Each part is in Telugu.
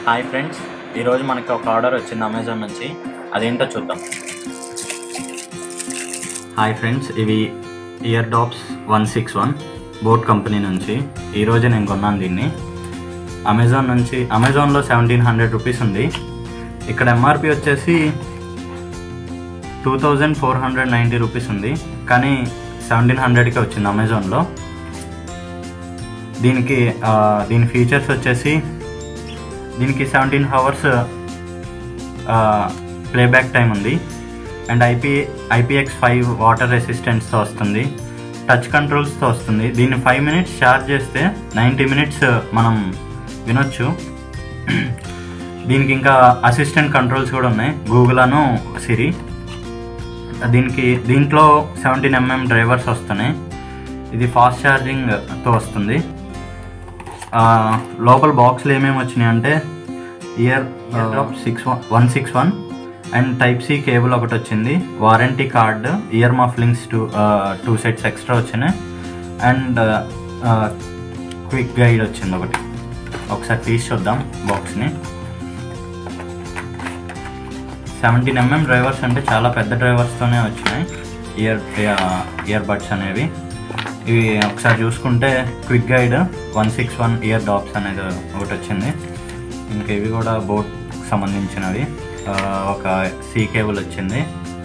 హాయ్ ఫ్రెండ్స్ ఈరోజు మనకి ఒక ఆర్డర్ వచ్చింది అమెజాన్ నుంచి అదేంటో చూద్దాం హాయ్ ఫ్రెండ్స్ ఇవి Airdopes one six one boAt company నుంచి ఈరోజే నేను కొన్నాను దీన్ని అమెజాన్ నుంచి అమెజాన్లో సెవెంటీన్ హండ్రెడ్ రూపీస్ ఉంది ఇక్కడ ఎంఆర్పి వచ్చేసి two thousand four hundred ninety rupees ఉంది కానీ సెవెంటీన్ హండ్రెడ్కే వచ్చింది అమెజాన్లో దీనికి ఆ, దీని ఫీచర్స్ వచ్చేసి దీనికి సెవెంటీన్ అవర్స్ ప్లేబ్యాక్ టైం ఉంది and IP IPX five water రెసిస్టెన్స్తో వస్తుంది టచ్ కంట్రోల్స్తో వస్తుంది దీన్ని ఫైవ్ మినిట్స్ ఛార్జ్ చేస్తే నైంటీ మినిట్స్ మనం వినొచ్చు దీనికి ఇంకా అసిస్టెంట్ కంట్రోల్స్ కూడా ఉన్నాయి గూగుల్ అను సిరి దీనికి దీంట్లో సెవెంటీన్ ఎంఎం డ్రైవర్స్ వస్తున్నాయి ఇది ఫాస్ట్ ఛార్జింగ్తో వస్తుంది ఆ, లోపల బాక్స్లో ఏమేమి వచ్చినాయి అంటే Airdopes six one one six one and type C cable ఒకటి వచ్చింది warranty card ear mufflings two two sets extra వచ్చినాయి అండ్ క్విక్ గైడ్ వచ్చింది ఒకటి ఒకసారి తీసి చూద్దాం బాక్స్ని సెవెంటీన్ ఎంఎం డ్రైవర్స్ అంటే చాలా పెద్ద డ్రైవర్స్తోనే వచ్చినాయి ఇయర్ ఇయర్ బడ్స్ అనేవి ఇవి ఒకసారి చూసుకుంటే quick guide one six one Airdopes అనేది ఒకటి వచ్చింది ఇంకా ఇవి కూడా బోట్ సంబంధించినవి ఆ, ఒక సీ కేబుల్ వచ్చింది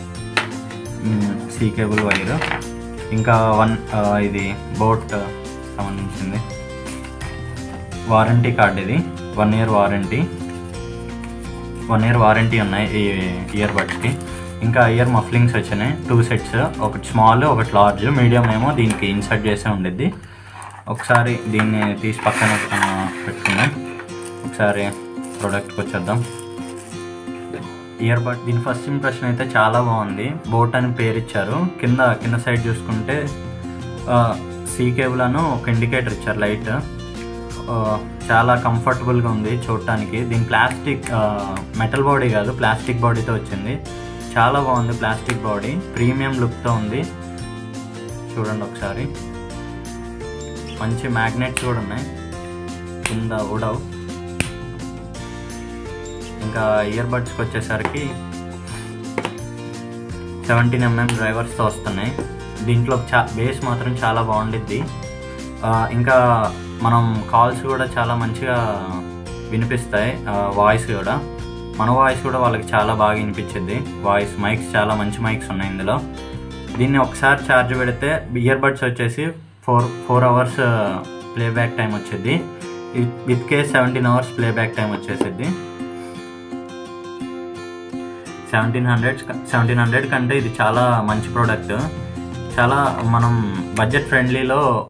సీ కేబుల్ వైర్ ఇంకా వన్ ఆ, ఇది బోట్ సంబంధించింది వారంటీ కార్డ్ ఇది one year warranty one year warranty ఉన్నాయి ఈ ఇయర్ బడ్స్కి ఇంకా ఇయర్ మఫ్లింగ్స్ వచ్చినాయి టూ సెట్స్ ఒకటి స్మాల్ ఒకటి లార్జ్ మీడియం ఏమో దీనికి ఇన్సర్ట్ చేసే ఉండిద్ది ఒకసారి దీన్ని తీసి పక్కన ఆ, పెట్టుకుందాం ఒకసారి ప్రోడక్ట్కి వచ్చేద్దాం ఇయర్ బడ్ దీని ఫస్ట్ ఇంప్రెషన్ అయితే చాలా బాగుంది బోట్ అని పేరు ఇచ్చారు కింద కింద సైడ్ చూసుకుంటే సీ కేబుల్ అను ఒక ఇండికేటర్ ఇచ్చారు లైట్ ఆ, చాలా కంఫర్టబుల్గా ఉంది చూడటానికి దీని ప్లాస్టిక్ మెటల్ బాడీ కాదు ప్లాస్టిక్ బాడీతో వచ్చింది చాలా బాగుంది ప్లాస్టిక్ బాడీ ప్రీమియం లుక్తో ఉంది చూడండి ఒకసారి మంచి మ్యాగ్నెట్స్ కూడా ఉన్నాయి కింద ఉడవ్ ఇంకా ఇయర్ బడ్స్కి వచ్చేసరికి సెవెంటీన్ ఎంఎం డ్రైవర్స్తో వస్తున్నాయి దీంట్లో చా బేస్ మాత్రం చాలా బాగుండిద్ది ఆ, ఇంకా మనం కాల్స్ కూడా చాలా మంచిగా వినిపిస్తాయి వాయిస్ కూడా మన వాయిస్ కూడా వాళ్ళకి చాలా బాగా వినిపించింది వాయిస్ మైక్స్ చాలా మంచి మైక్స్ ఉన్నాయి ఇందులో దీన్ని ఒకసారి ఛార్జ్ పెడితే ఇయర్ బడ్స్ వచ్చేసి four four hours playback time వచ్చేది with case seventeen hours playback time వచ్చేసిద్ది సెవెంటీన్ హండ్రెడ్ సెవెంటీన్ హండ్రెడ్ కంటే ఇది చాలా మంచి ప్రోడక్ట్ చాలా మనం బడ్జెట్ ఫ్రెండ్లీలో